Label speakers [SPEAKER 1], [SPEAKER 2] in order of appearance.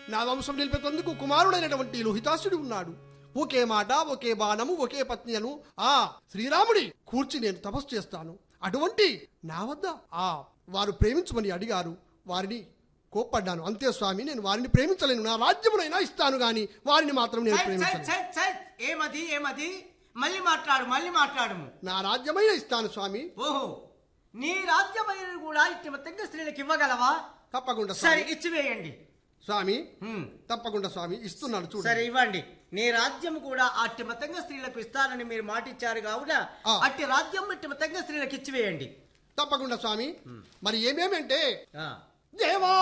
[SPEAKER 1] నా వంశం నిలిపేందుకు కుమారుడైనటువంటి లోహితాసుడు ఉన్నాడు ఒకే మాట ఒకే బాణము ఒకే పత్ని అను ఆ శ్రీరాముడి కూర్చి నేను తపస్సు చేస్తాను అటువంటి నా వద్ద ఆ వారు ప్రేమించమని అడిగారు వారిని కోప్పడ్డాను అంతే స్వామి నేను వారిని ప్రేమించలేను నా రాజ్యమునైనా ఇస్తాను గాని వారిని మాత్రం నేను
[SPEAKER 2] సైడ్, సైడ్,
[SPEAKER 1] ప్రేమించలేను
[SPEAKER 2] సైడ్, సైడ్. ఏమది ఏమది మళ్ళీ మాట్లాడు మళ్ళీ మాట్లాడము
[SPEAKER 1] నా రాజ్యమైన ఇస్తాను స్వామి
[SPEAKER 2] ఓహో నీ రాజ్యమైన కూడా ఇట్టి మొత్తంగా స్త్రీలకు ఇవ్వగలవా
[SPEAKER 1] తప్పకుండా
[SPEAKER 2] సరే
[SPEAKER 1] స్వామి
[SPEAKER 2] ఇచ్చివేయండి
[SPEAKER 1] స్వామి
[SPEAKER 2] హ్మ్.
[SPEAKER 1] తప్పకుండా స్వామి ఇస్తున్నాను
[SPEAKER 2] సరే
[SPEAKER 1] చూడండి
[SPEAKER 2] ఇవ్వండి నీ రాజ్యం కూడా అట్టి మతంగా స్త్రీలకు ఇస్తానని మీరు మాట ఇచ్చారు కావున
[SPEAKER 1] ఆ.
[SPEAKER 2] అట్టి రాజ్యం ఇట్టి మతంగా స్త్రీలకు ఇచ్చివేయండి
[SPEAKER 1] తప్పకుండా స్వామి మరి ఏమేమంటే
[SPEAKER 2] ఆ.
[SPEAKER 1] దేవా